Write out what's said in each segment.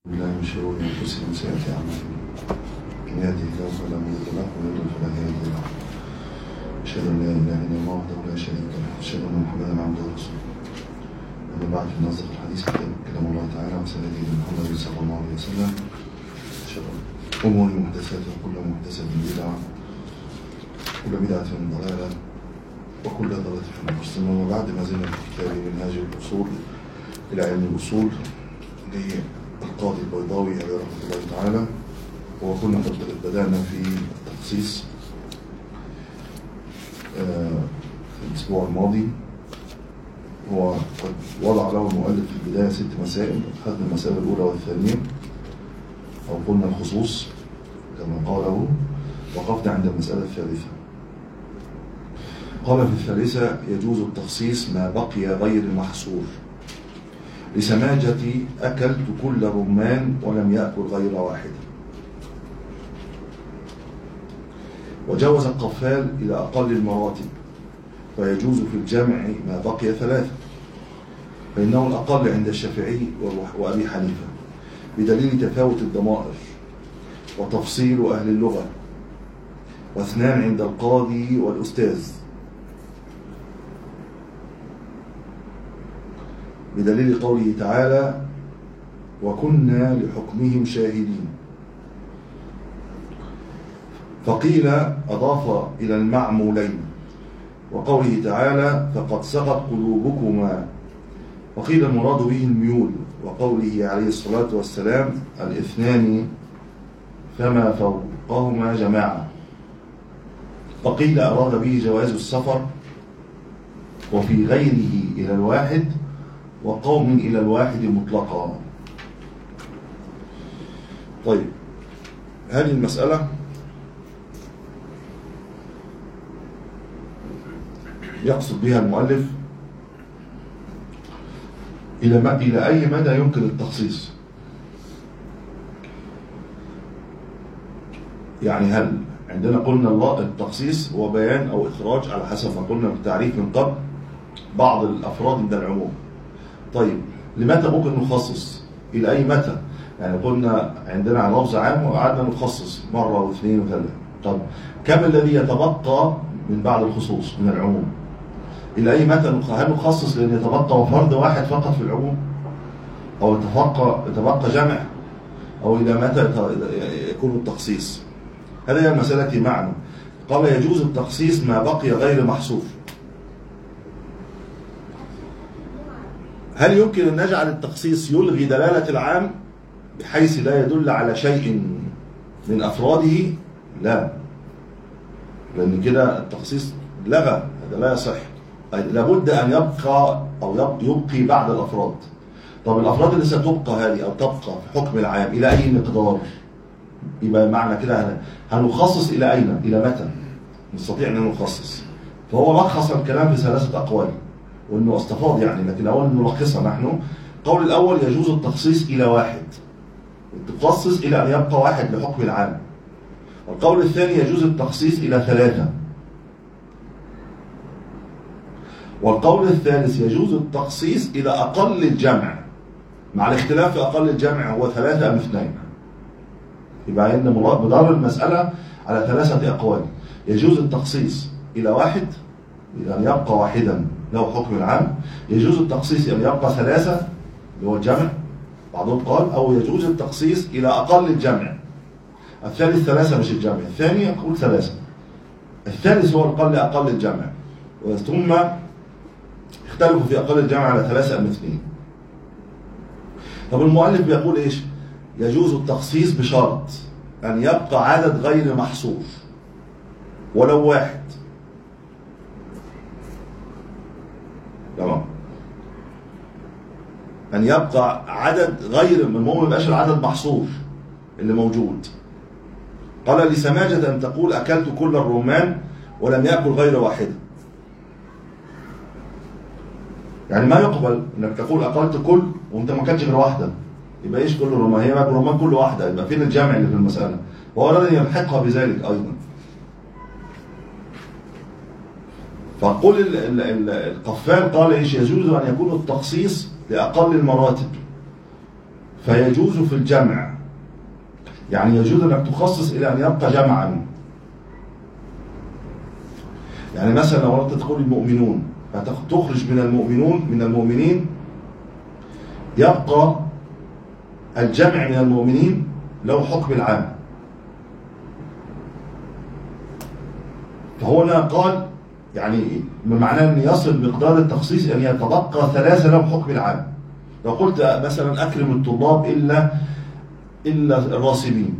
بالله من شرور انفسنا وسيئات اعمالنا من يهده الله فلا مضل له ومن يضلل فلا هادي له اشهد ان لا اله الا الله وحده لا شريك له اشهد ان محمدا عبده ورسوله اما بعد فان اصدق الحديث كلام الله تعالى وسنة هدي محمد صلى الله عليه وسلم شر الامور محدثاتها وكل محدثه بدعه وكل بدعه ضلاله وكل ضلاله في النار ثم وبعد ما زلنا في كتاب منهاج الاصول الى علم الاصول للقاضي البيضاوي عليه رحمه الله تعالى وكنا قد بدأنا في التخصيص آه، في الأسبوع الماضي هو قد وضع له المؤلف في البداية ست مسائل أخذنا المسألة الأولى والثانية أو قلنا الخصوص كما قاله وقفنا عند المسألة الثالثة قال في الثالثة يجوز التخصيص ما بقي غير محصور لسماجة أكلت كل رمان ولم يأكل غير واحدة وجوز القفال إلى أقل المراتب فيجوز في الجمع ما بقي ثلاثة فإنه الأقل عند الشافعي وأبي حنيفة بدليل تفاوت الضمائر وتفصيل أهل اللغة واثنان عند القاضي والأستاذ بدليل قوله تعالى وكنا لحكمهم شاهدين فقيل أضاف إلى المعمولين وقوله تعالى فقد سقط قلوبكما وقيل المراد به الميول وقوله عليه الصلاة والسلام الاثنان فما فوقهما جماعة وقيل أراد به جواز السفر وفي غيره إلى الواحد وقوم إلى الواحد مطلقا طيب هذه المسألة يقصد بها المؤلف إلى ما إلى أي مدى يمكن التخصيص يعني هل عندنا قلنا الله التخصيص هو بيان أو إخراج على حسب ما قلنا بالتعريف من قبل بعض الأفراد من العموم طيب لمتى ممكن نخصص إلى أي متى يعني قلنا عندنا لفظ عام وقعدنا نخصص مرة واثنين وثلاثة طب كم الذي يتبقى من بعد الخصوص من العموم إلى أي متى هل نخصص لأن يتبقى فرد واحد فقط في العموم أو يتبقى يتبقى جمع أو إلى متى يكون التخصيص هذه هي المسألة معنا قال يجوز التخصيص ما بقي غير محصور هل يمكن أن نجعل التخصيص يلغي دلالة العام بحيث لا يدل على شيء من أفراده لا لأن كده التخصيص لغى هذا لا يصح لابد أن يبقى أو يبقي بعد الأفراد طب الأفراد اللي ستبقى هذه أو تبقى في حكم العام إلى أي مقدار يبقى معنى كده هنخصص إلى أين إلى متى نستطيع أن نخصص فهو لخص الكلام في ثلاثة أقوال وانه استفاض يعني لكن اول نلخصها نحن القول الاول يجوز التخصيص الى واحد تخصص الى ان يبقى واحد لحكم العام القول الثاني يجوز التخصيص الى ثلاثة والقول الثالث يجوز التخصيص الى اقل الجمع مع الاختلاف في اقل الجمع هو ثلاثة ام اثنين يبقى ان مدار المسألة على ثلاثة اقوال يجوز التخصيص الى واحد الى ان يبقى واحدا له حكم العام يجوز التخصيص أن يبقى ثلاثة اللي هو الجمع بعضهم قال أو يجوز التخصيص إلى أقل الجمع الثالث ثلاثة مش الجمع الثاني يقول ثلاثة الثالث هو القل أقل الجمع ثم اختلفوا في أقل الجمع على ثلاثة أم اثنين طب المؤلف بيقول إيش يجوز التخصيص بشرط أن يبقى عدد غير محصور ولو واحد تمام أن يبقى عدد غير المهم ما يبقاش العدد محصور اللي موجود قال لسماجة أن تقول أكلت كل الرمان ولم يأكل غير واحدة يعني ما يقبل انك تقول اكلت كل وانت ما كانش غير واحده يبقى ايش كل الرمان هي بقى الرمان كل واحده يبقى فين الجمع اللي في المساله وهو اراد ان يلحقها بذلك ايضا فقل ال- ال- ال- القفال قال ايش يجوز ان يكون التخصيص لاقل المراتب فيجوز في الجمع يعني يجوز انك تخصص الى ان يبقى جمعا يعني مثلا لو اردت تقول المؤمنون فتخرج من المؤمنون من المؤمنين يبقى الجمع من المؤمنين له حكم العام فهنا قال يعني بمعنى ان يصل مقدار التخصيص ان يتبقى ثلاثه له حكم العام لو قلت مثلا اكرم الطلاب الا الا الراسبين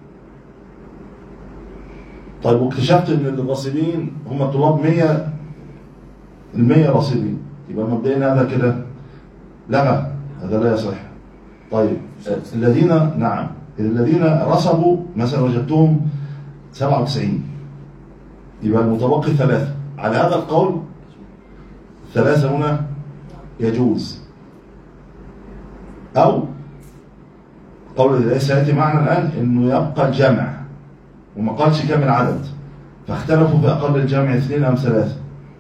طيب واكتشفت ان الراسبين هم الطلاب 100 ال 100 راسبين يبقى مبدئيا هذا كده لغى هذا لا يصح طيب الذين نعم الذين رسبوا مثلا وجدتهم 97 يبقى المتبقي ثلاثة على هذا القول ثلاثة هنا يجوز أو قول الذي سيأتي معنا الآن إنه يبقى الجمع وما قالش كم العدد فاختلفوا في أقل الجمع اثنين أم ثلاثة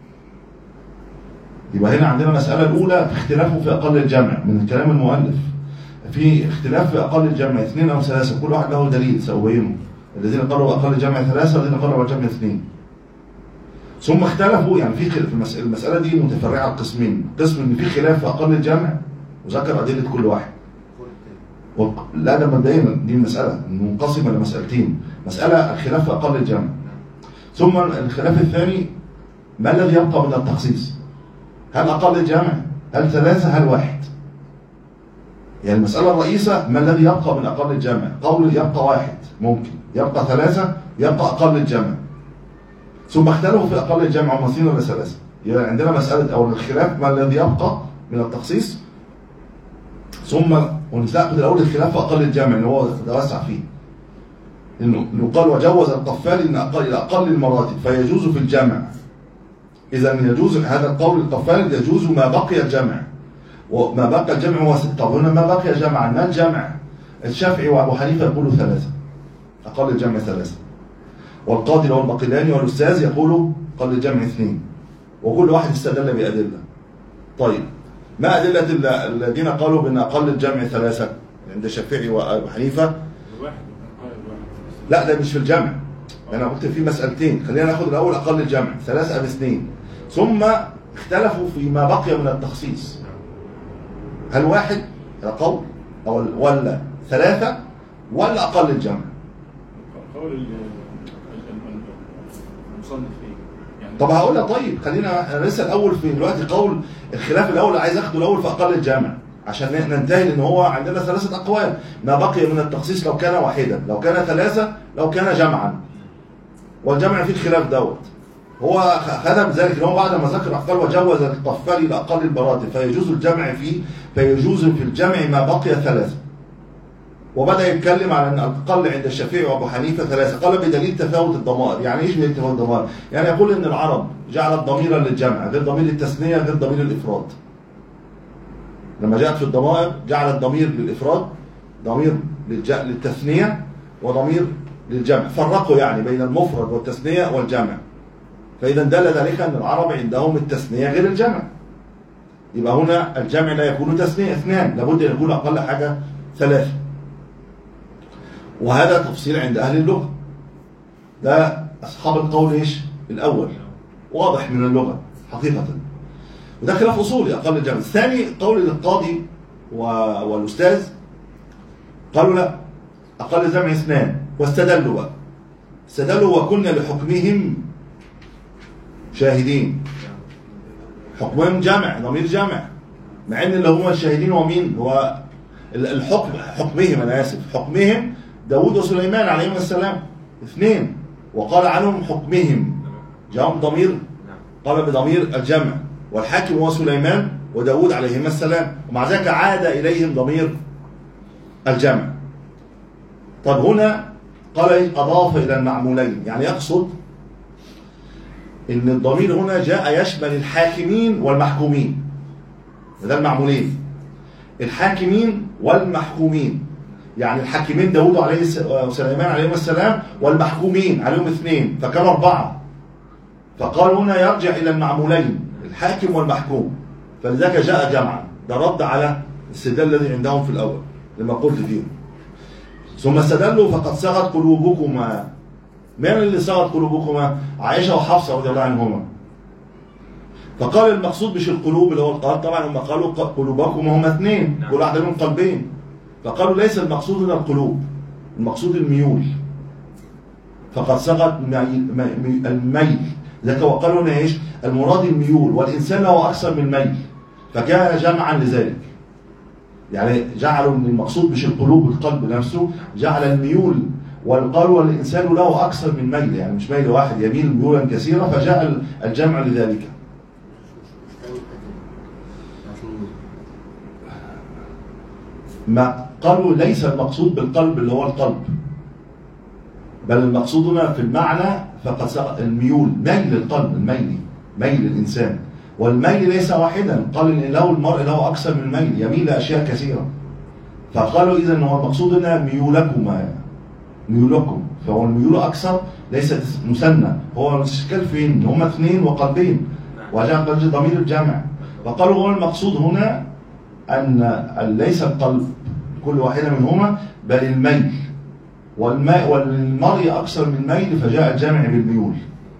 يبقى هنا عندنا المسألة الأولى في اختلافه في أقل الجمع من كلام المؤلف في اختلاف في أقل الجمع اثنين أو ثلاثة كل واحد له دليل سأبينه الذين قالوا أقل الجمع ثلاثة والذين قالوا الجمع اثنين ثم اختلفوا يعني في خلاف المسألة, المسألة دي متفرعة قسمين قسم ان في خلاف في اقل الجمع وذكر ادلة كل واحد لا ده مبدئيا دي مسألة منقسمة لمسألتين مسألة الخلاف في اقل الجمع ثم الخلاف الثاني ما الذي يبقى من التخصيص هل اقل الجمع هل ثلاثة هل واحد يعني المسألة الرئيسة ما الذي يبقى من أقل الجمع قول يبقى واحد ممكن يبقى ثلاثة يبقى أقل الجمع ثم اختلفوا في اقل الجمع هم اثنين ولا ثلاثه يعني عندنا مساله او الخلاف ما الذي يبقى من التخصيص ثم ونتاخذ الاول الخلاف في اقل الجمع اللي هو توسع فيه انه قال وجوز القفال ان اقل الى اقل المراتب فيجوز في الجمع اذا يجوز هذا القول القفال يجوز ما بقي الجمع وما بقي الجمع هو طب هنا ما بقي جمعا ما الجمع الشافعي وابو حنيفه يقولوا ثلاثه اقل الجمع ثلاثه والقاضي اللي هو البقلاني والاستاذ يقولوا قال الجمع اثنين وكل واحد استدل بادله طيب ما ادله الذين قالوا بان اقل الجمع ثلاثه عند الشافعي وابو حنيفه لا ده مش في الجمع انا قلت في مسالتين خلينا ناخد الاول اقل الجمع ثلاثه ام اثنين ثم اختلفوا فيما بقي من التخصيص هل واحد قول او ولا ثلاثه ولا اقل الجمع قول المصنف ايه؟ يعني طب هقول لك طيب خلينا انا لسه الاول في دلوقتي قول الخلاف الاول عايز اخده الاول في اقل الجامع عشان ننتهي لان هو عندنا ثلاثه اقوال ما بقي من التخصيص لو كان واحدا لو كان ثلاثه لو كان جمعا والجمع فيه الخلاف دوت هو خدم ذلك ان هو بعد ما ذكر قال وجوز الطفال الى اقل البراتب فيجوز الجمع فيه فيجوز في الجمع ما بقي ثلاثه وبدا يتكلم على ان الاقل عند الشافعي وابو حنيفه ثلاثه قال بدليل تفاوت الضمائر يعني ايش بدليل تفاوت الضمائر يعني يقول ان العرب جعلت ضميرا للجمع غير ضمير التثنيه غير ضمير الافراد لما جاءت في الضمائر جعلت ضمير للافراد ضمير للج- للتثنيه وضمير للجمع فرقوا يعني بين المفرد والتثنيه والجمع فاذا دل ذلك ان العرب عندهم التثنيه غير الجمع يبقى هنا الجمع لا يكون تثنيه اثنان لابد ان يكون اقل حاجه ثلاثه وهذا تفصيل عند أهل اللغة ده أصحاب القول إيش الأول واضح من اللغة حقيقة وده خلاف أصولي أقل الجمع الثاني قول القاضي و... والأستاذ قالوا لا أقل الجمع اثنان واستدلوا بقى استدلوا وكنا لحكمهم شاهدين حكمهم جمع ضمير جمع مع ان اللي هم الشاهدين هو مين هو الحكم حكمهم انا اسف حكمهم داود وسليمان عليهما السلام اثنين وقال عنهم حكمهم جاءهم ضمير قال بضمير الجمع والحاكم هو سليمان وداود عليهما السلام ومع ذلك عاد إليهم ضمير الجمع طب هنا قال إيه؟ أضاف إلى المعمولين يعني يقصد إن الضمير هنا جاء يشمل الحاكمين والمحكومين ده المعمولين الحاكمين والمحكومين يعني الحاكمين داود عليه الس- وسليمان عليهم السلام والمحكومين عليهم اثنين فكانوا أربعة فقال هنا يرجع إلى المعمولين الحاكم والمحكوم فلذلك جاء جمعا ده رد على الاستدلال الذي عندهم في الأول لما قلت فيهم ثم استدلوا فقد صغت قلوبكما من اللي صغت قلوبكما عائشه وحفصه رضي الله عنهما فقال المقصود مش القلوب اللي هو القلب طبعا هم قالوا ق- قلوبكما هم اثنين نعم. كل واحده منهم قلبين فقالوا ليس المقصود هنا القلوب المقصود الميول فقد صغت مي- مي- مي- الميل ذاك وقالوا هنا ايش المراد الميول والانسان له اكثر من ميل فكان جمعا لذلك يعني جعلوا ان المقصود مش القلوب القلب نفسه جعل الميول والقالوا والانسان له اكثر من ميل يعني مش ميل واحد يميل ميولا كثيره فجاء الجمع لذلك ما قالوا ليس المقصود بالقلب اللي هو القلب بل المقصود هنا في المعنى فقد سبق الميول ميل القلب الميل ميل الانسان والميل ليس واحدا قال ان له المرء له اكثر من ميل يميل لاشياء كثيره فقالوا اذا هو المقصود هنا ميولكما ميولكم فهو الميول اكثر ليست مثنى هو الاشكال فين؟ إن هما اثنين وقلبين وجاء قال ضمير الجمع فقالوا هو المقصود هنا ان أن ليس القلب كل واحده منهما بل الميل والماء والمرء اكثر من ميل فجاء الجمع بالميول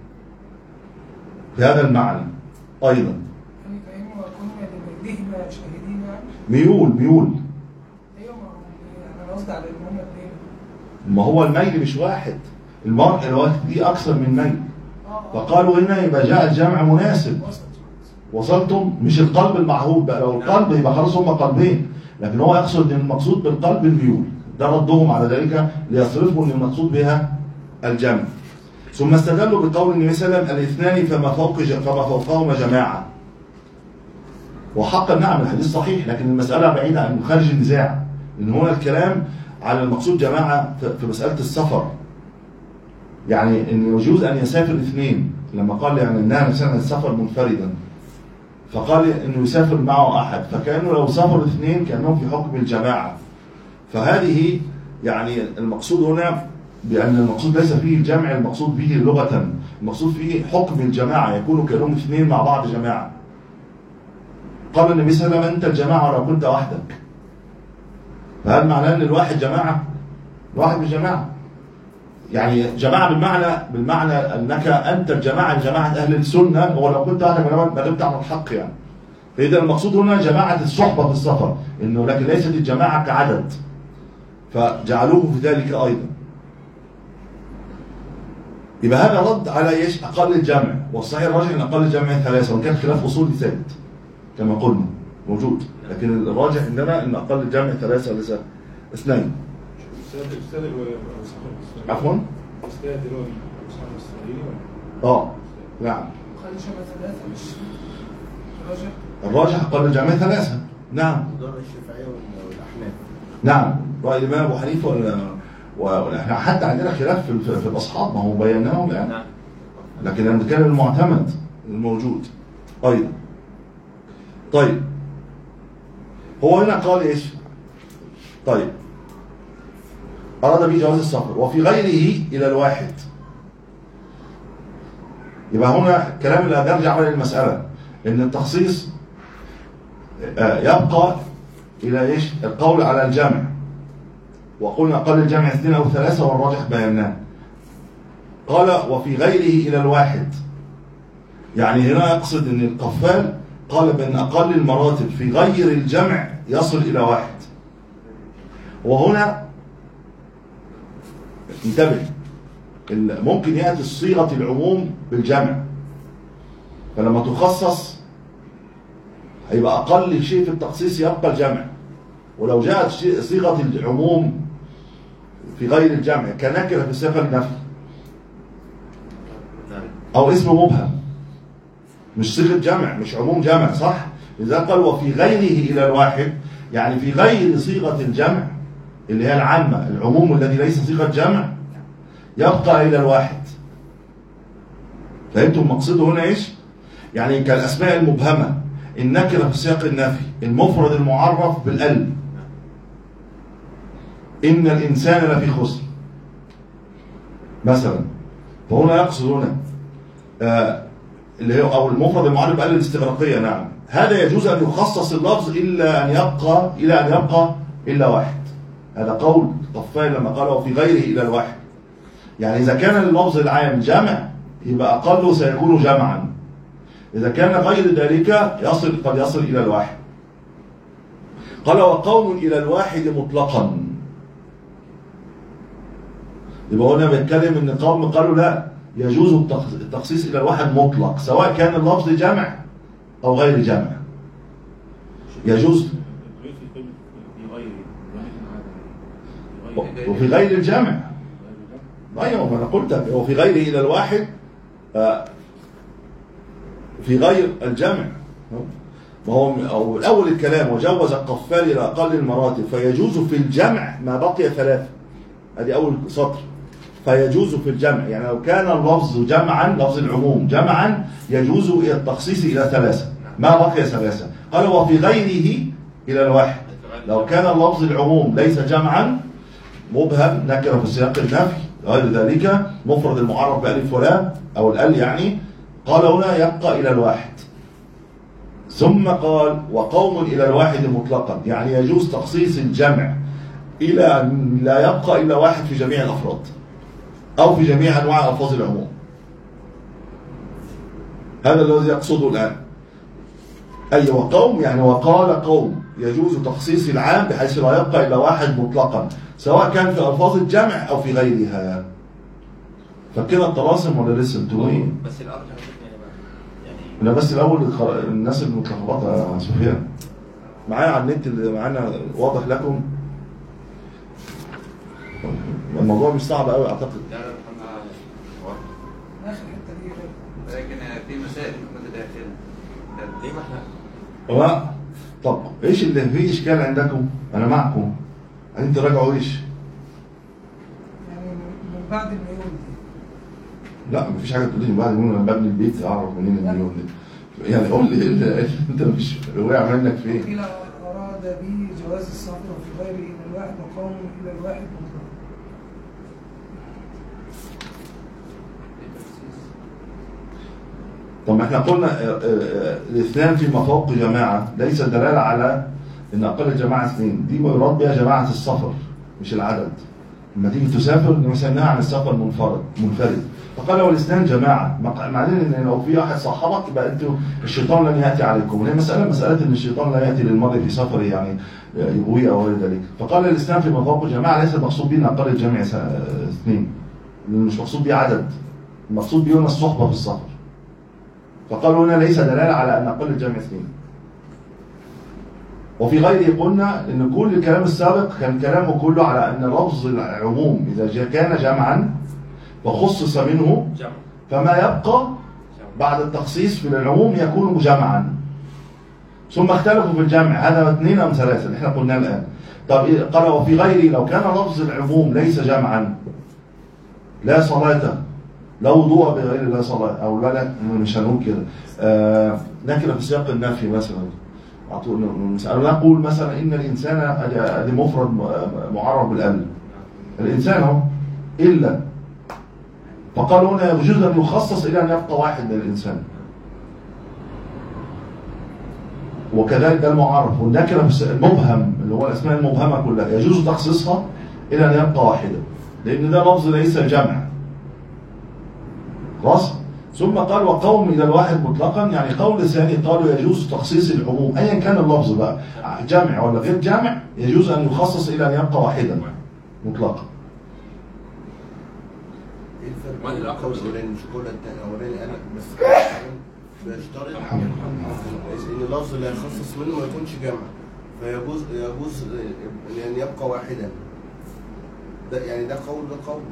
في هذا المعنى ايضا يعني كأنه كنا لميلهما شاهدين يعني ميول ميول ايوه ما هو انا قصدي على ان هما اثنين ما هو الميل مش واحد المرء الواحد دي اكثر من ميل اه فقالوا هنا يبقى جاء الجمع مناسب وصلت وصلتم مش القلب المعهود بقى لو القلب يبقى خلاص هم قلبين لكن هو يقصد ان المقصود بالقلب الميول ده ردهم على ذلك ليصرفوا ان المقصود بها الجمع ثم استدلوا بقول النبي صلى الله عليه وسلم الاثنان فما فوق فما فوقهما جماعه وحقا نعم الحديث صحيح لكن المساله بعيده عن خارج النزاع ان هنا الكلام على المقصود جماعه في- في مساله السفر يعني ان يجوز ان يسافر اثنين لما قال يعني انها مثلا السفر منفردا فقال انه يسافر معه احد فكانه لو سافروا اثنين كانهم في حكم الجماعه فهذه يعني المقصود هنا بان المقصود ليس فيه الجمع المقصود به لغه المقصود فيه حكم الجماعه يكونوا كانهم اثنين مع بعض جماعه قال النبي صلى الله عليه وسلم انت الجماعه ولو كنت وحدك فهل معناه ان الواحد جماعه الواحد مش جماعه يعني جماعه بالمعنى بالمعنى انك انت الجماعه جماعه اهل السنه ولو كنت وحدك ما دمت على الحق يعني فاذا المقصود هنا جماعه الصحبه في السفر انه لكن ليست الجماعه كعدد فجعلوه في ذلك ايضا يبقى هذا رد على ايش؟ اقل الجمع والصحيح الراجح ان اقل الجمع ثلاثه وان كان خلاف اصولي ثابت كما قلنا موجود لكن الراجح عندنا ان اقل الجمع ثلاثه وليس اثنين الاستاذ الاستاذ اللي هو صاحب الإسرائيلي. عفوا الاستاذ اللي هو صاحب الاسرائيلي ولا اه نعم خلي شبه ثلاثة مش راجع الراجح اقل الجمع ثلاثه نعم دار الشافعية وال- والأحناف نعم راي الامام ابو حنيفه ولا ولا احنا حتى عندنا خلاف في, في, في الاصحاب ما هو بيناهم الان نعم لكن انا بتكلم المعتمد الموجود ايضا طيب هو هنا قال ايش طيب اراد به جواز السفر وفي غيره الى الواحد يبقى هنا الكلام اللي هنرجع عليه المساله ان التخصيص آه، يبقى الى ايش القول على الجمع وقلنا قال الجمع اثنين او ثلاثه والراجح بيناه قال وفي غيره الى الواحد يعني هنا يقصد ان القفال قال بان اقل المراتب في غير الجمع يصل الى واحد وهنا انتبه ال- ممكن ياتي صيغه العموم بالجمع فلما تخصص هيبقى اقل شيء في التخصيص يبقى الجمع ولو جاءت شيء- صيغه العموم في غير الجمع كنكره في صيغه النفي نعم او اسم مبهم مش صيغه جمع مش عموم جمع صح اذا قال وفي غيره الى الواحد يعني في غير صيغه الجمع اللي هي العامه العموم الذي ليس صيغه جمع يبقى الى الواحد فهمتم مقصده هنا ايش يعني كالاسماء المبهمه النكره في سياق النفي المفرد المعرف بالقلب ان الانسان لفي خسر مثلا فهنا يقصد هنا آه، اللي هي او المفرد المعرف بقلب الاستغراقيه نعم هذا يجوز ان يخصص اللفظ الا ان يبقى الى ان يبقى الا واحد هذا قول قفال لما قال وفي غيره الى الواحد يعني اذا كان اللفظ العام جمع يبقى اقله سيكون جمعا اذا كان غير ذلك يصل قد يصل الى الواحد قال وقوم الى الواحد مطلقا يبقى هنا بيتكلم ان قوم قالوا لا يجوز التخ- التخصيص الى الواحد مطلق سواء كان اللفظ جمع او غير جمع يجوز في في غيره واحد عادي وفي غير الجمع ايوه ما انا قلت لك، وفي غيره الى الواحد آه، في غير الجمع ما هو أو اول الكلام وجوز القفال الى اقل المراتب فيجوز في الجمع ما بقي ثلاثه ادي اول سطر فيجوز في الجمع يعني لو كان اللفظ جمعا لفظ العموم جمعا يجوز الى التخصيص الى ثلاثه ما بقي ثلاثه قال وفي غيره الى الواحد لو كان اللفظ العموم ليس جمعا مبهم نكره في سياق النفي غير ذلك مفرد المعرف بألف ولام أو الأل يعني قال هنا يبقى إلى الواحد ثم قال وقوم إلى الواحد مطلقا يعني يجوز تخصيص الجمع إلى أن لا يبقى إلا واحد في جميع الأفراد أو في جميع أنواع ألفاظ العموم هذا الذي يقصده الآن أي وقوم يعني وقال قوم يجوز تخصيص العام بحيث لا يبقى إلا واحد مطلقا سواء كان في ألفاظ الجمع أو في غيرها فكده الطلاسم ولا لسه انتوا ايه؟ بس الارجح يعني بقى يعني انا بس الاول الخر- الناس المتلخبطه يا سفيان معايا على النت اللي معانا واضح لكم الموضوع مش صعب قوي اعتقد لا لا الحمد لله واضح. اخر حته دي غير لكن في مسائل متداخله ده ليه ما احنا هو طب ايش اللي فيه اشكال عندكم؟ انا معكم عايزين تراجعوا ايش؟ يعني من بعد الميول دي لا مفيش حاجه تقول لي بعد ما انا ببني البيت اعرف منين المليون دي يعني قول لي ايه اللي إيه اللي انت مش واقع منك فين؟ قيل اراد به جواز السفر في غيره الى الواحد وقوم الى الواحد مطلقا طب ما احنا قلنا آه، آه، الاثنان فيما فوق جماعة ليس دلالة على ان اقل الجماعة اثنين دي يراد بها جماعة السفر مش العدد لما تيجي تسافر نسميها عن السفر منفرد منفرد فقال لو الاثنان جماعة مع- معناه ان لو في واحد صاحبك يبقى انتوا الشيطان لن ياتي عليكم وهي مسألة مسألة ان الشيطان لا ياتي للمرء في سفره يعني آه، يغويه او غير ذلك فقال الاثنان فيما فوق جماعة ليس المقصود به ان اقل الجمع س- آه، اثنين مش مقصود به عدد المقصود به هنا الصحبة في السفر فقالوا هنا ليس دلالة على أن أقل الجمع اثنين وفي غيره قلنا أن كل الكلام السابق كان كلامه كله على أن لفظ العموم إذا جاء- كان جمعا وخصص منه جمع فما يبقى بعد التخصيص في العموم يكون جمعا ثم اختلفوا في الجمع هذا اثنين أم ثلاثة اللي احنا قلناه الآن طب إيه؟ قال وفي غيره لو كان لفظ العموم ليس جمعا لا صلاة لا وضوء بغير لا صلاة أو لا لا مش هنقول كده آه لكن في سياق النفي مثلا أعطونا مثال نقول مثلا إن الإنسان أدي- أدي مفرد م- معرب بالألف الإنسان هو إلا فقال هنا يجوز أن يخصص إلى أن يبقى واحد من الإنسان وكذلك ده المعرف والنكرة في الس- المبهم اللي هو الأسماء المبهمة كلها يجوز تخصيصها إلى أن يبقى واحدا لأن ده لفظ ليس جمع خلاص ثم قال وقوم إلى الواحد مطلقا يعني قول ثاني قالوا يجوز تخصيص العموم أيا كان اللفظ بقى جامع ولا غير جامع يجوز أن يخصص إلى أن يبقى واحدا مطلقا ايه الفرق ما بين الأقرب القول للسنة؟ الاولاني مش القول التاني الاولاني انا بس بيشترط الحمد ان اللفظ اللي هيخصص منه ما يكونش جمع فيجوز يجوز ان يبقى واحدا ده يعني ده قول ده قول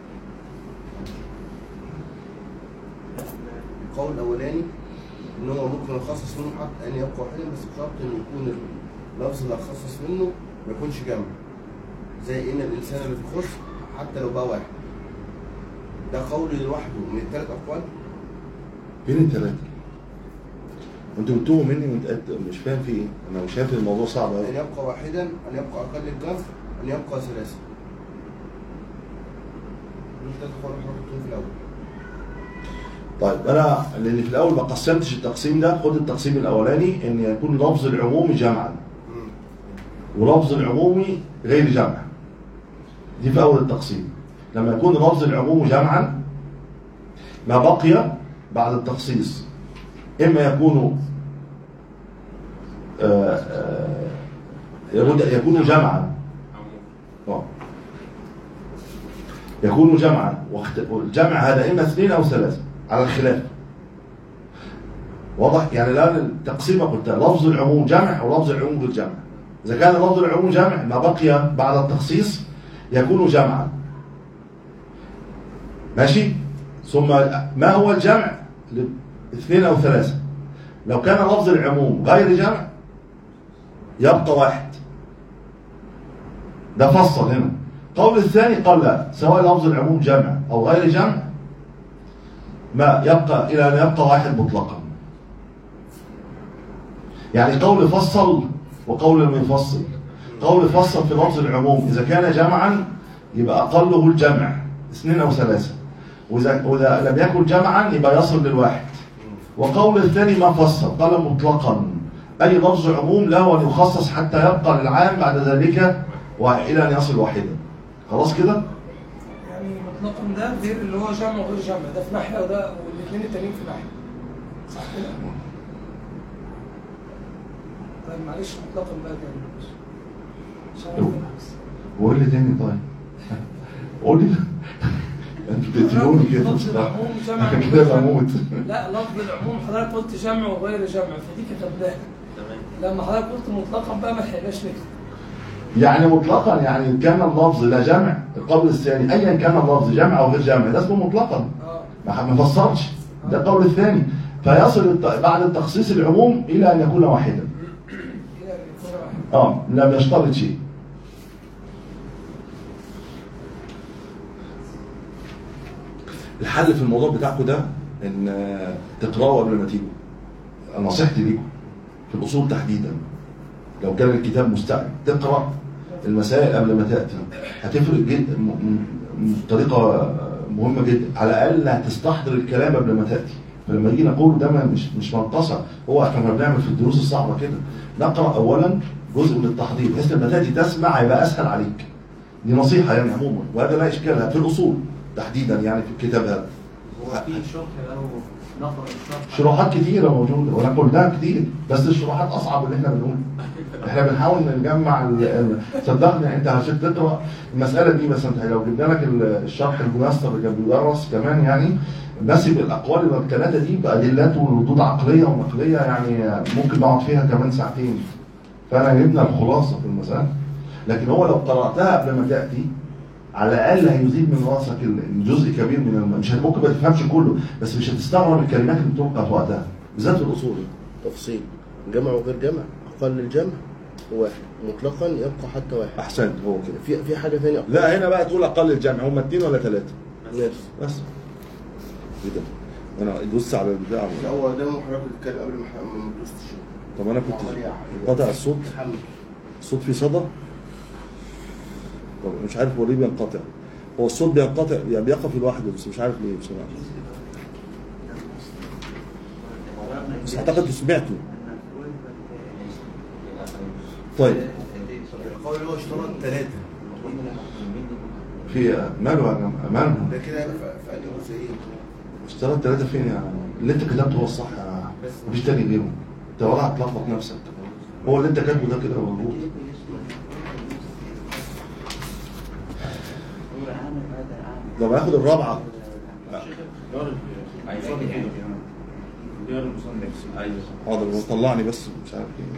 القول الاولاني ان هو ممكن يخصص منه حتى ان يبقى واحدا بس بشرط ان يكون اللفظ اللي هيخصص منه ما يكونش جمع زي ان الانسان اللي في الخصم حتى لو بقى واحد ده قول لوحده من الثلاث اقوال فين الثلاثة؟ انتوا بتوهوا مني وانت مش فاهم في ايه؟ انا مش شايف الموضوع صعب قوي ان يبقى واحدا ان يبقى اقل الجمع ان يبقى ثلاثه دول ثلاث اقوال احنا حطيتهم في الاول طيب انا لان في الاول ما قسمتش التقسيم ده خد التقسيم الاولاني ان يكون لفظ العموم جمعا مم. ولفظ العمومي غير جمع دي في اول التقسيم لما يكون لفظ العموم جمعا ما بقي بعد التخصيص اما يكون آه، آه، يكون يكون جمعا آه. يكون جمعا واخت- والجمع هذا اما اثنين او ثلاثه على الخلاف واضح يعني الان التقسيمه قلت لفظ العموم جمع ولفظ العموم بالجمع اذا كان لفظ العموم جمع ما بقي بعد التخصيص يكون جمعا ماشي ثم ما هو الجمع اثنين او ثلاثه لو كان لفظ العموم غير جمع يبقى واحد ده فصل هنا قول الثاني قال لا سواء لفظ العموم جمع او غير جمع ما يبقى الى ان يبقى واحد مطلقا يعني قول فصل وقول لم يفصل قول فصل في لفظ العموم اذا كان جمعا يبقى اقله الجمع اثنين او ثلاثه واذا واذا لم يكن جمعا يبقى يصل للواحد وقول الثاني ما فصل قال مطلقا اي لفظ عموم له ان يخصص حتى يبقى للعام بعد ذلك والى ان يصل واحدا خلاص كده يعني مطلقا ده غير اللي هو جمع وغير جمع ده في ناحيه وده والاثنين التانيين في ناحيه صح كده؟ طيب معلش مطلقا بقى تاني عشان أعرف أنفذ. وقول لي تاني طيب قول لي انتوا بتقتلوني كده لفظ العموم جمع أنا وغير كده جمع. بموت لا لفظ العموم حضرتك قلت جمع وغير جمع فدي كتبناها تمام لما حضرتك قلت مطلقا بقى ما لحقناش نكتب يعني مطلقا يعني كان اللفظ لا جمع القول الثاني ايا كان اللفظ جمع او غير جمع ده اسمه مطلقا اه ما ما فسرش ده القول الثاني فيصل الت- بعد التخصيص العموم الى ان يكون واحدا كده يكون واحد اه لم يشترط شيء الحل في الموضوع بتاعكم ده ان آه، تقراوا قبل ما تيجوا نصيحتي ليكم في الاصول تحديدا لو كان الكتاب مستعد تقرا المسائل قبل ما تاتي هتفرق جدا م- م- بطريقه مهمه جدا على الاقل هتستحضر الكلام قبل ما تاتي فلما يجي نقول ده ما- مش مش منتصر هو احنا كنا بنعمل في الدروس الصعبه كده نقرا اولا جزء من التحضير بحيث لما تاتي تسمع هيبقى اسهل عليك دي نصيحه يعني عموما وهذا لا اشكال في الاصول تحديدا يعني في الكتاب هذا هو في شرح له نظر الشرح شروحات كتيرة موجودة وانا قلتها كتير بس الشروحات اصعب من اللي احنا بنقوله احنا بنحاول نجمع ال- ال- صدقني انت عشان تقرا المسألة دي بس انت لو جبنا لك ال- الشرح الميسر اللي كان بيدرس كمان يعني نسب الاقوال الثلاثة دي بادلات وردود عقلية ونقلية يعني ممكن نقعد فيها كمان ساعتين فانا جبنا الخلاصة في المسألة لكن هو لو قرأتها قبل ما تأتي على الاقل هيزيد من راسك ال- جزء كبير من الم... مش ممكن ما تفهمش كله بس مش هتستغرب الكلمات اللي بتبقى في وقتها بالذات في الاصول تفصيل جمع وغير جمع اقل الجمع واحد مطلقا يبقى حتى واحد احسنت هو كده في في حاجه ثانيه لا هنا بقى تقول اقل الجمع هم اثنين ولا ثلاثه نفس بس ايه ده انا دوست على البتاع لا هو ده حضرتك بتتكلم قبل ما ح- ما ندوس الشغل طب انا كنت قطع الصوت تحمل الصوت فيه صدى طب مش عارف هو ليه بينقطع هو الصوت بينقطع يعني بيقف لوحده بس مش عارف ليه بصراحه بس اعتقد سمعته طيب القول اللي هو اشترط ثلاثه في ماله يا جماعه ماله ده كده يبقى في في انهي جزئيه اشتغلت ثلاثة فين يا اللي انت كتبته هو الصح يا مفيش تاني غيره انت ولا هتلخبط نفسك هو اللي انت كاتبه ده كده مظبوط طب هاخد الرابعة دار المصنف كده دار المصنف ايوه حاضر هو طلعني بس مش عارف ايه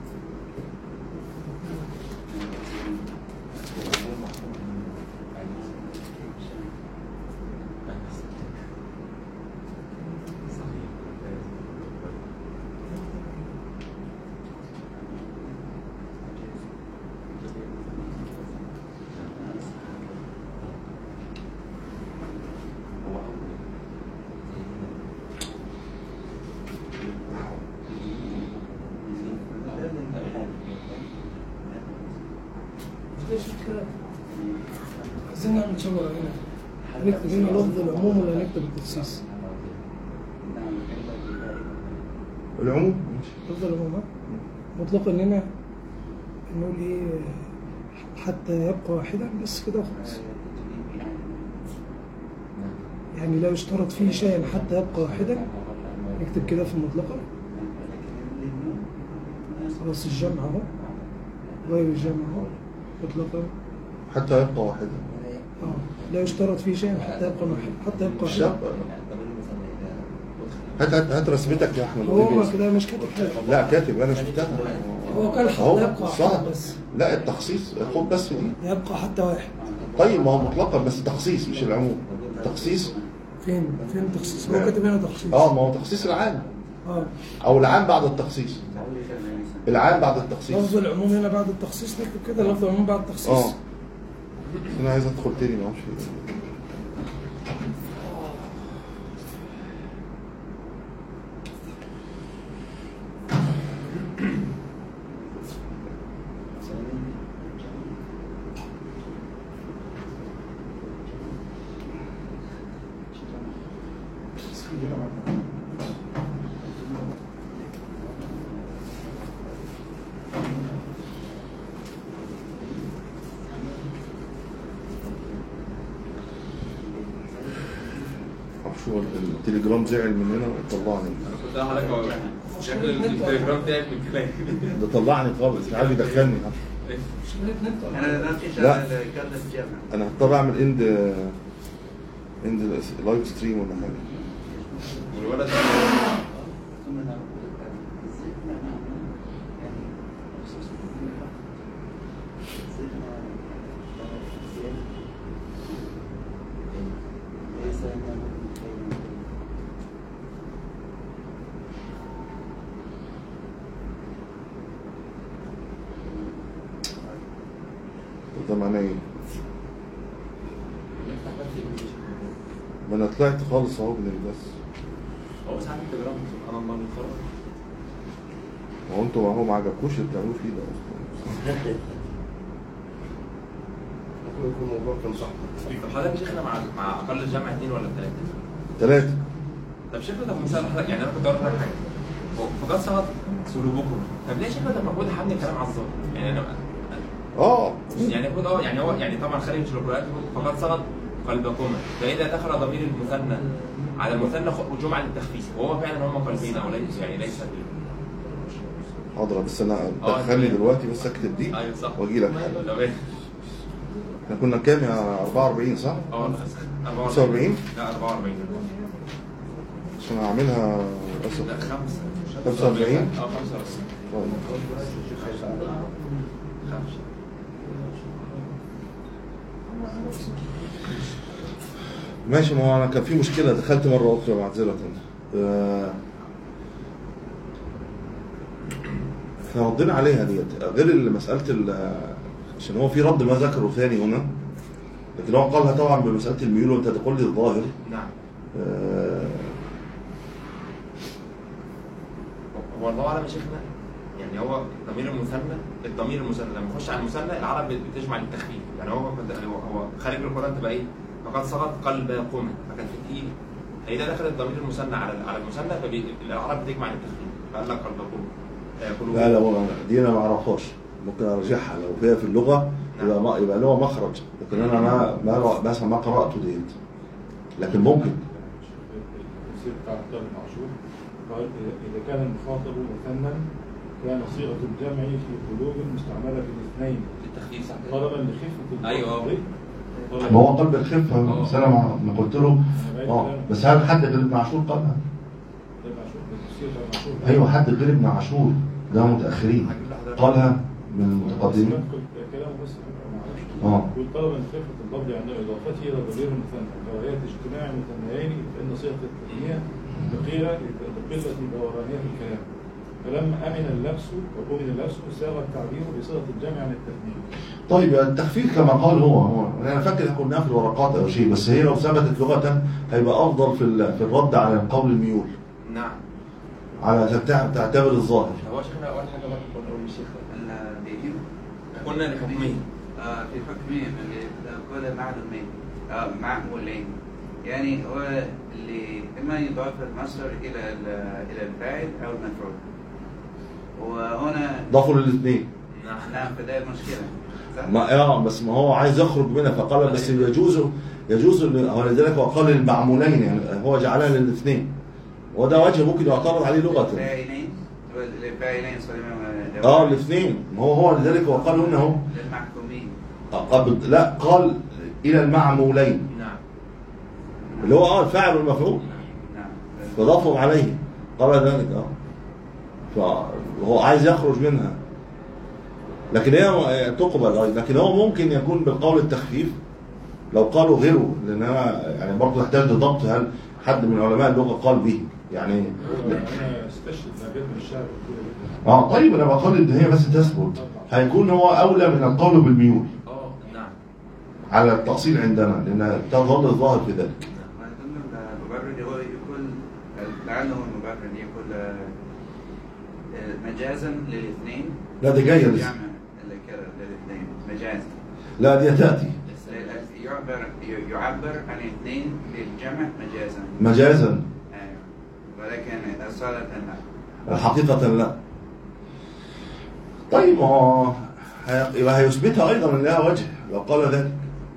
ليش كده؟ عايزين نعمل شغل هنا نكتب هنا لفظ العموم ولا نكتب التخصيص؟ العموم لفظ العموم ها؟ مطلقا هنا نقول ايه حتى يبقى واحدا بس كده خلاص يعني لا يشترط فيه شيء حتى يبقى واحدا نكتب كده في المطلقة خلاص الجمع اهو غير الجمع اهو مطلقة حتى يبقى واحدا اه لا يشترط فيه شيء حتى يبقى واحد حتى يبقى واحدا الشاب هات هات هات رسمتك يا احمد هو ودي هو بس. كده مش كاتب حاجة لا كاتب انا شفتها هو قال حتى اهو يبقى صح واحد بس لا التخصيص خد بس دي يبقى حتى واحد طيب ما هو مطلقا بس تخصيص مش العموم تخصيص فين فين التخصيص هو كاتب هنا تخصيص اه ما هو تخصيص العام اه او العام بعد التخصيص العام بعد التخصيص لفظ العموم هنا بعد التخصيص نكتب كده لفظ العموم بعد التخصيص اه انا عايز ادخل تاني ما اعرفش إيه. معرفش هو التليجرام زعل مننا وطلعني كنت انا حضرتك هو شكل التليجرام بتاعك من كده ده طلعني خالص عايز يدخلني مش نت نت ولا انا ما فيش لا. انا اللي كان في الجامعه انا هضطر اعمل اند اند لايف ستريم ولا حاجه والولد ده معناه ايه؟ ما انا طلعت خالص اهو من البث هو ساعات التليجرام سبحان الله بيتفرج هو انتوا ما هو ما عجبكوش اللي بتعملوه فيه ده اصلا ممكن يكون الموضوع كان صح طب حضرتك يا شيخنا مع مع اقل الجامعه اثنين ولا ثلاثه؟ ثلاثة طب شيخنا طب مثال حضرتك يعني انا كنت اقول لك حاجه هو فقط سقط سلوككم طب ليه شيخنا طب المفروض حمل الكلام على الظاهر؟ يعني انا اه يعني المفروض اه يعني هو يعني طبعا خارج الشلوكولات فقط سقط قلبكما فاذا دخل ضمير المثنى على المثنى خ- رجوع على التخفيف وهو فعلا هم قلبين او ليس يعني ليس حاضر بس انا اه، دخلني تمام. دلوقتي بس اكتب دي ايوه صح واجي لك حالا تمام احنا كنا كام يا 44 صح؟ اه 45 لا 44 عشان اعملها لا اسف خمسة 45 اه 45 طيب. خمسة ماشي ما هو انا كان في مشكله دخلت مره اخرى معذره آه، احنا ردينا عليها ديت غير ال- مساله ال- عشان هو في رد ما ذكره ثاني هنا لكن هو قالها طبعا بمساله الميول وانت تقول لي الظاهر نعم آه، هو الله اعلم يا شيخنا يعني هو ضمير المثنى الضمير المثنى لما يخش على المثنى العرب بتجمع للتخفيف يعني هو هو هو خارج القران تبقى ايه؟ فقد سقط قلب قمه فكان في التقيل فاذا دخل الضمير المثنى على على المثنى فالعرب بتجمع للتخفيف فقال لك قلب قمه آه، قلوب لا لا هو دي انا ما اعرفهاش ممكن ارجعها لو فيها في اللغه يبقى ما يبقى له مخرج لكن انا ما ما بس ما قراته ديت لكن ممكن التفسير بتاع الطالب معشور قال إذا- إذا كان المخاطب مثنى كان صيغة الجمع في قلوب مستعملة في الاثنين للتخفيف صح طلبا لخفة أيوة. الضبط طلباً- ما هو قلب الخفه بس انا ما ما قلت له اه بس هل حد غير ابن عاشور قالها؟ ده معشور ده التفسير بتاع معشور ايوه حد غير ابن عاشور ده متاخرين قالها من المتقدمين بدخل كلامه بس ما اعرفش اه يقول طلبا لخفة اللفظ عند اضافته الى ضمير المثنى كراهية اجتماع المثنيين فان صيغة التثنية ثقيلة لقلة دورانية في الكلام فلما امن اللبس وامن اللبس ساغ التعبير بصيغة الجمع عن التثنية طيب التخفيف كما قال هو هو انا فاكر قلناها في الورقات او شيء بس هي لو ثبتت لغه هيبقى افضل في ال- في الرد على القول الميول نعم على تع- تعتبر الظاهر هو شيخنا اول حاجه بقى كنا نقول للشيخ البيهم قلنا لحكمين آه في حكمين اللي كل معلومين آه معمولين يعني هو اللي اما يضاف المصدر الى ال- الى الفاعل او المفعول وهنا ضافوا للاثنين نعم فده المشكله صح؟ ما اه بس ما هو عايز يخرج منها فقال بس يجوز يجوز إن- هو لذلك هو قال للمعمولين يعني هو جعلها للاثنين وده وجه ممكن يعترض عليه لغه الفاعلين الفاعلين صليما اه الاثنين ما هو هو لذلك هو قال هنا اهو للمحكومين قبض لا قال الى المعمولين نعم اللي هو اه الفاعل والمفعول نعم فضافهم عليه قال ذلك اه فهو عايز يخرج منها لكن هي تقبل أيضا. لكن هو ممكن يكون بالقول التخفيف لو قالوا غيره لان انا يعني برضه يحتاج لضبط هل حد من علماء اللغه قال به يعني هو انا استشهد ما بين من الشعر والكل جدا اه طيب انا بقول ان هي بس تثبت هيكون هو اولى من القول بالميول اه نعم على التأصيل عندنا لان تظل الظاهر في ذلك ما ضمن المبرر هو يكون لعله المبرر يكون آه، آه، مجازا للاثنين لا دي جايه لسه يعمل اللي كده للاثنين مجازا لا دي تاتي لل- يعبر يعبر عن اثنين للجمع مجازا مجازا أيوة. ولكن أصالة لا حقيقة لا طيب ما هو هي- يبقى هيثبتها ايضا ان لها وجه لو قال ذلك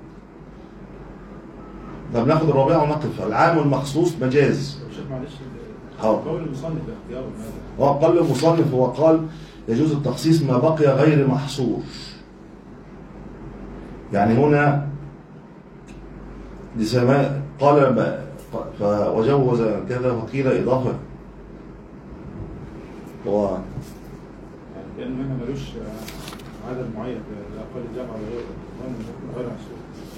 طب ناخد الرابعه ونقف العام والمخصوص مجاز طب شيخ معلش حاضر. قول المصنف اختياره ماذا؟ هو قال المصنف هو قال يجوز التخصيص ما بقي غير محصور يعني هنا لسماء قال ما- ف- وجوز كذا وقيل إضافة هو يعني كأنه هنا ملوش آه، عدد معين لأقل الجامعة ولا غيره المهم إنه يكون غير محسوب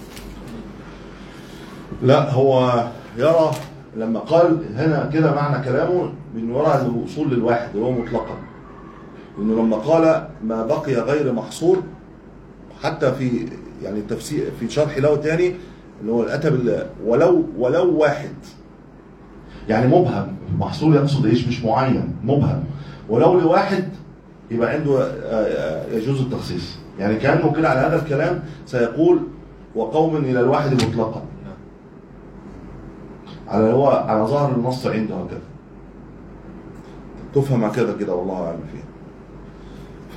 لا هو يرى لما قال هنا كده معنى كلامه من وراء الوصول للواحد اللي هو مطلقا انه لما قال ما بقي غير محصور حتى في يعني تفسير في شرح له تاني اللي هو اتى بال ولو ولو واحد يعني مبهم محصور يقصد ايش مش معين مبهم ولو لواحد يبقى عنده آه، آه، يجوز التخصيص يعني كانه كده على هذا الكلام سيقول وقوم الى الواحد مطلقا نعم على هو على ظهر النص عنده هكذا تفهم هكذا كده والله اعلم فيها ف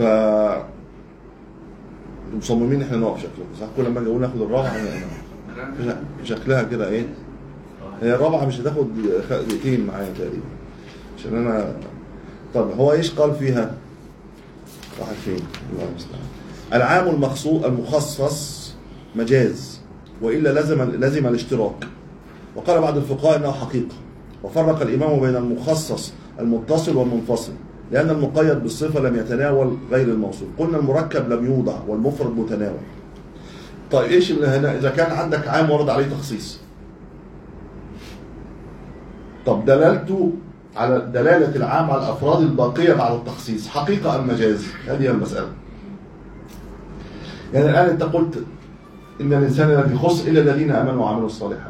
مصممين احنا نقف شكلكم صح كل ما اجي اقول ناخد الرابعه أنا- في شكلها كده ايه هي الرابعه مش هتاخد خ- دقيقتين معايا تقريبا عشان انا طب هو ايش قال فيها راح فين الله المستعان العام المخصوص المخصص مجاز والا لزم لزم الاشتراك وقال بعض الفقهاء انه حقيقه وفرق الامام بين المخصص المتصل والمنفصل لان المقيد بالصفه لم يتناول غير الموصول قلنا المركب لم يوضع والمفرد متناول طيب ايش اللي هنا اذا كان عندك عام ورد عليه تخصيص طب دلالته على دلالة العام على الأفراد الباقية بعد التخصيص حقيقة أم مجاز هذه هي المسألة يعني الآن أنت قلت إن الإنسان الذي يخص إلا الذين آمنوا وعملوا الصالحات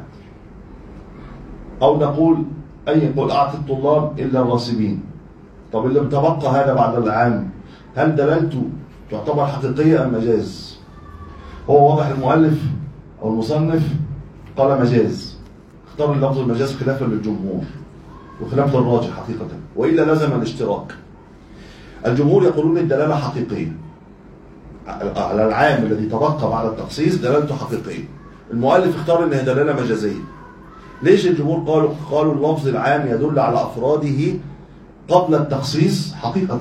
أو نقول أي يقول أعطي الطلاب إلا الراسبين طب اللي تبقى هذا بعد العام هل دلالته تعتبر حقيقية أم مجاز هو واضح المؤلف أو المصنف قال مجاز اختار اللفظ المجاز خلافا للجمهور وخلاف الراجح حقيقة وإلا لزم الاشتراك الجمهور يقولون الدلالة حقيقية على العام الذي تبقى بعد التخصيص دلالته حقيقية المؤلف اختار انها دلالة مجازية ليش الجمهور قالوا قالوا اللفظ العام يدل على أفراده قبل التخصيص حقيقة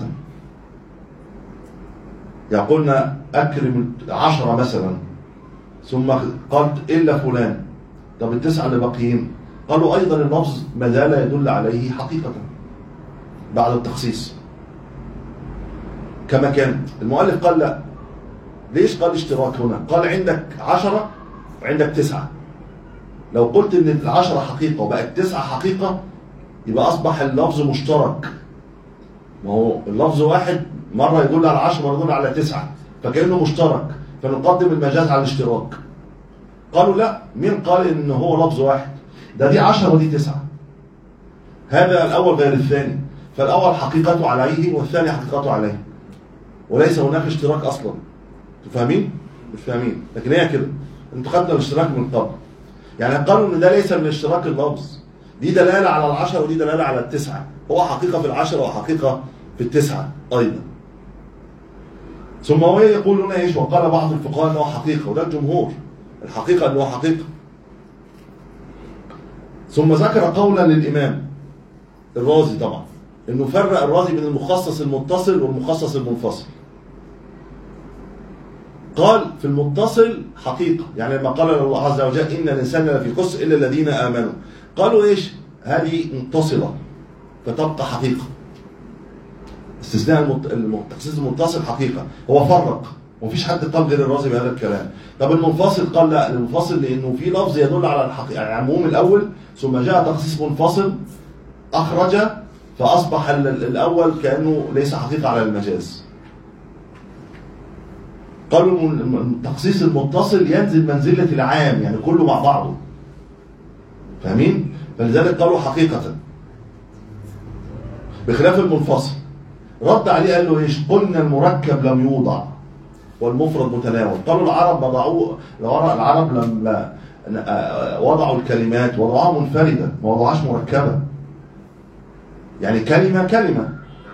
يقولنا أكرم عشرة مثلا ثم قالت إلا فلان طب التسعة اللي باقيين قالوا أيضا اللفظ ما زال يدل عليه حقيقة بعد التخصيص كما كان المؤلف قال لا ليش قال اشتراك هنا قال عندك عشرة وعندك تسعة لو قلت ان العشرة حقيقة وبقت تسعة حقيقة يبقى أصبح اللفظ مشترك ما هو اللفظ واحد مرة يدل على عشرة مرة يدل على تسعة فكأنه مشترك فنقدم المجاز على الاشتراك قالوا لا مين قال ان هو لفظ واحد ده دي عشرة ودي تسعة هذا الأول غير الثاني فالأول حقيقته عليه والثاني حقيقته عليه وليس هناك اشتراك أصلا فاهمين؟ مش فاهمين لكن هي كده انتوا خدنا الاشتراك من قبل يعني قالوا ان ده ليس من اشتراك اللفظ دي دلالة على العشرة ودي دلالة على التسعة هو حقيقة في العشرة وحقيقة في التسعة أيضا ثم هو يقولون ايش وقال بعض الفقهاء انه حقيقه وده الجمهور الحقيقه انه حقيقه ثم ذكر قولا للامام الرازي طبعا انه فرق الرازي بين المخصص المتصل والمخصص المنفصل قال في المتصل حقيقة يعني لما قال الله عز وجل إن الإنسان لفي خسر إلا الذين آمنوا قالوا إيش هذه متصلة فتبقى حقيقة استثناء المت- الم- التخصيص المتصل حقيقة هو فرق ومفيش حد قال غير الرازي بهذا الكلام طب المنفصل قال لا المنفصل لأنه في لفظ يدل على الحقيقة يعني عموم الأول ثم جاء تخصيص منفصل أخرج فأصبح ال- ال- الأول كأنه ليس حقيقة على المجاز قالوا الم- الم- التخصيص المتصل ينزل منزلة العام يعني كله مع بعضه فاهمين؟ فلذلك قالوا حقيقة بخلاف المنفصل رد عليه قال له ايش؟ قلنا المركب لم يوضع والمفرد متناول قالوا العرب وضعوه العرب لما آه، وضعوا الكلمات وضعوها منفردة ما وضعوهاش مركبة يعني كلمة كلمة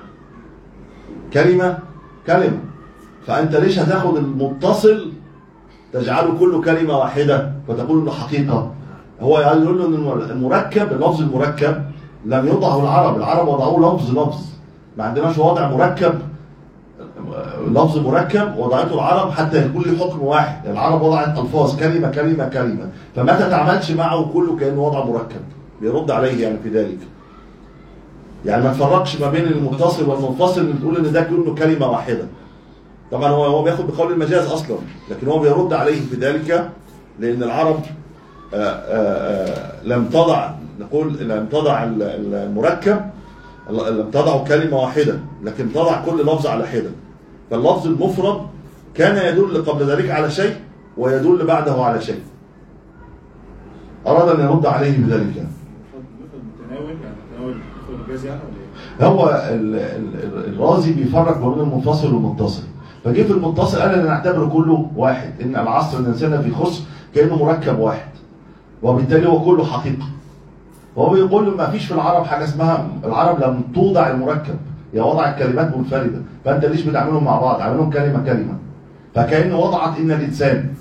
كلمة كلمة فأنت ليش هتاخد المتصل تجعله كله كلمة واحدة فتقول إنه حقيقة هو يقول له إن المركب اللفظ المركب لم يوضعه العرب العرب وضعوه لفظ لفظ ما عندناش وضع مركب لفظ مركب وضعته العرب حتى يكون له حكم واحد العرب وضعت الفاظ كلمه كلمه كلمه فما تتعاملش معه كله كانه وضع مركب بيرد عليه يعني في ذلك يعني ما تفرقش ما بين المتصل والمنفصل تقول ان ده كله كلمه واحده طبعا هو هو بياخد بقول المجاز اصلا لكن هو بيرد عليه في ذلك لان العرب آآ آآ لم تضع نقول لم تضع ال- ال- المركب لم تضع كلمه واحده لكن تضع كل لفظ على حده فاللفظ المفرد كان يدل قبل ذلك على شيء ويدل بعده على شيء أراد أن يرد عليه بذلك المفرد متناول يعني متناول مفرد مجاز يعني ولا ايه؟ هو ال- ال- الرازي بيفرق ما بين المنفصل والمتصل فجه في المتصل قال ان نعتبره كله واحد ان العصر الانسان في خسر كانه مركب واحد وبالتالي هو كله حقيقه وهو بيقول ما فيش في العرب حاجه اسمها العرب لم توضع المركب هي وضعت كلمات منفرده فانت ليش بتعملهم مع بعض عاملهم كلمه كلمه فكأن وضعت ان الانسان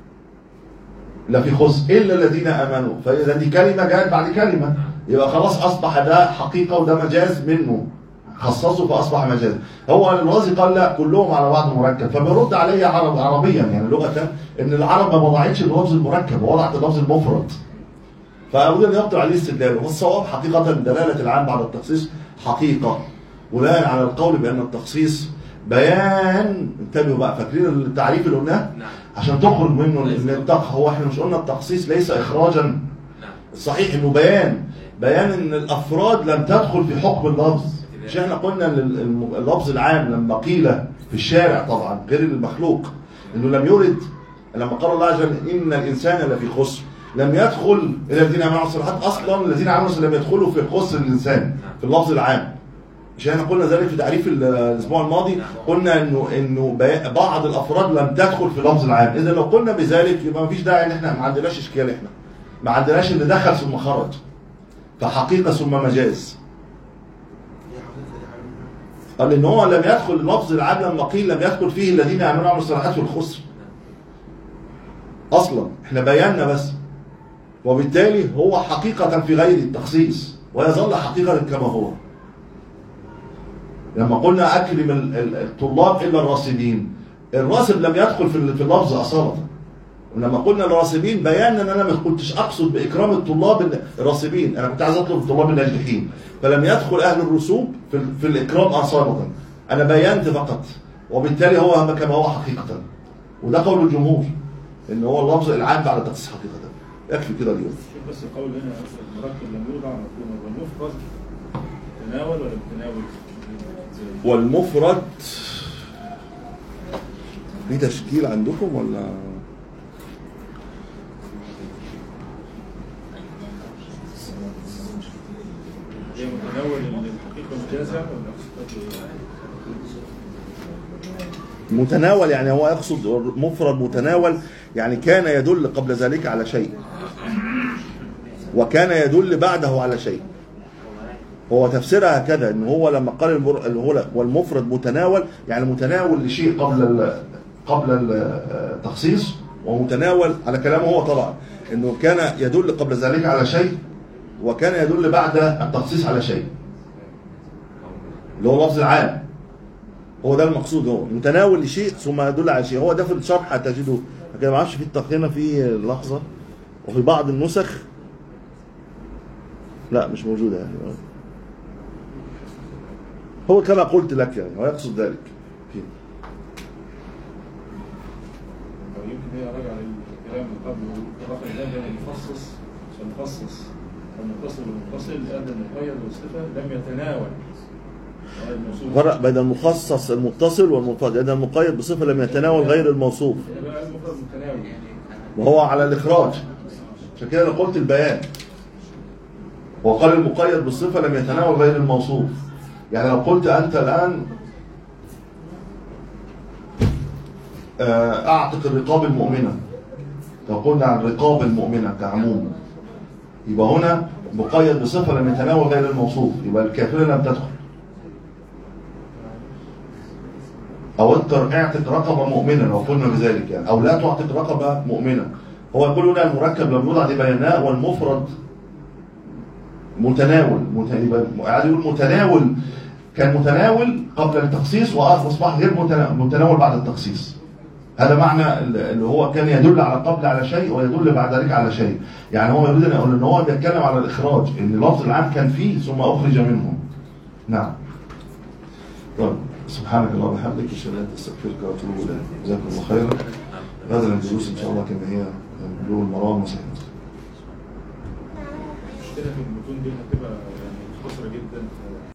لفي خسر الا الذين امنوا فاذا دي كلمه جاءت بعد كلمه يبقى خلاص اصبح ده حقيقه وده مجاز منه خصصه فاصبح مجاز هو الرازي قال لا كلهم على بعض مركب فبيرد عليه عرب عربيا يعني لغه ان العرب ما وضعتش اللفظ المركب وضعت اللفظ المفرد فاريد ان يبطل عليه استدلاله والصواب حقيقه دلاله العام بعد التخصيص حقيقه بناء على القول بان التخصيص بيان انتبهوا بقى فاكرين التعريف اللي قلناه نعم عشان تخرج منه ان التق هو احنا مش قلنا التخصيص ليس اخراجا نعم الصحيح انه بيان بيان ان الافراد لم تدخل في حكم اللفظ مش احنا قلنا ان الم- اللفظ العام لما قيل في الشارع طبعا غير المخلوق انه لم يرد لما قال الله عز وجل ان الانسان لفي خسر لم يدخل الى الذين امنوا الصالحات اصلا الذين عملوا الصالحات لم يدخلوا في خسر الانسان في اللفظ العام مش احنا قلنا ذلك في تعريف ال- الاسبوع الماضي قلنا انه انه بي- بعض الافراد لم تدخل في اللفظ العام اذا لو قلنا بذلك يبقى ما فيش داعي ان احنا ما عندناش اشكال احنا ما عندناش اللي دخل ثم خرج فحقيقه ثم مجاز هي حقيقة دي حاجة قال ان هو لم يدخل اللفظ العام لما قيل لم يدخل فيه الذين امنوا وعملوا الصالحات في الخسر اصلا احنا بينا بس وبالتالي هو حقيقة في غير التخصيص ويظل حقيقة كما هو لما قلنا اكرم ال- ال- الطلاب الا الراسبين الراسب لم يدخل في ال- في اللفظ اصالة ولما قلنا الراسبين بينا ان انا ما كنتش اقصد باكرام الطلاب ال- الراسبين انا كنت عايز اطلب الطلاب الناجحين فلم يدخل اهل الرسوب في, ال- في الاكرام اصالة انا بينت فقط وبالتالي هو كما هو حقيقة وده قول الجمهور ان هو اللفظ العام بعد التخصيص حقيقة يكفي كده اليوم شوف بس القول هنا المركب لم يوضع مفهوم والمفرد متناول ولا متناول؟ ازاي؟ والمفرد في تشكيل عندكم ولا هي متناول الحقيقة مجازة ولا صفات متناول يعني هو يقصد مفرد متناول يعني كان يدل قبل ذلك على شيء وكان يدل بعده على شيء هو تفسيرها هكذا ان هو لما قال المر- اللي هو والمفرد متناول يعني متناول لشيء قبل ال- قبل التخصيص ومتناول على كلامه هو طبعا انه كان يدل قبل ذلك على شيء وكان يدل بعد التخصيص على شيء اللي هو اللفظ العام هو ده المقصود هو متناول لشيء ثم يدل على شيء هو ده في الشرح هتجده لكن ما اعرفش في التقييم في لحظه وفي بعض النسخ لا مش موجوده يعني هو كما قلت لك يعني هو يقصد ذلك في أو يمكن هي راجعة للكلام اللي قبله الرقم ده بين المخصص والمخصص المتصل والمتصل لأن المقيد والصفة لم يتناول غير الموصوف فرق بين المخصص المتصل والمنفصل لان المقيد بصفه لم يتناول غير الموصوف هنا بقى المفرد متناول وهو على الاخراج عشان كده انا قلت البيان وقال المقيد بالصفه لم يتناول غير الموصوف يعني لو قلت انت الان آه، اعتق الرقاب المؤمنه لو قلنا عن الرقاب المؤمنه كعموم يبقى هنا مقيد بصفه لم يتناول غير الموصوف يبقى الكافره لم تدخل او انت اعتق رقبه مؤمنه لو قلنا بذلك يعني او لا تعتق رقبه مؤمنه هو يقول هنا المركب لم يوضع دي بيناه والمفرد متناول مت- يبقى قاعد يقول متناول كان متناول قبل التخصيص واصبح غير متنا- متناول بعد التخصيص هذا معنى اللي هو كان يدل على قبل على شيء ويدل بعد ذلك على شيء يعني هو يريد ان يقول ان هو بيتكلم على الاخراج ان اللفظ العام كان فيه ثم اخرج منه نعم طيب سبحانك اللهم وبحمدك اشهد ان لا اله الا انت استغفرك واتوب اليك جزاكم الله خيرا هذا الدروس ان شاء الله كما هي بلوغ المرام وصحيح مسلم المشكلة في المتون دي هتبقى يعني مختصرة جدا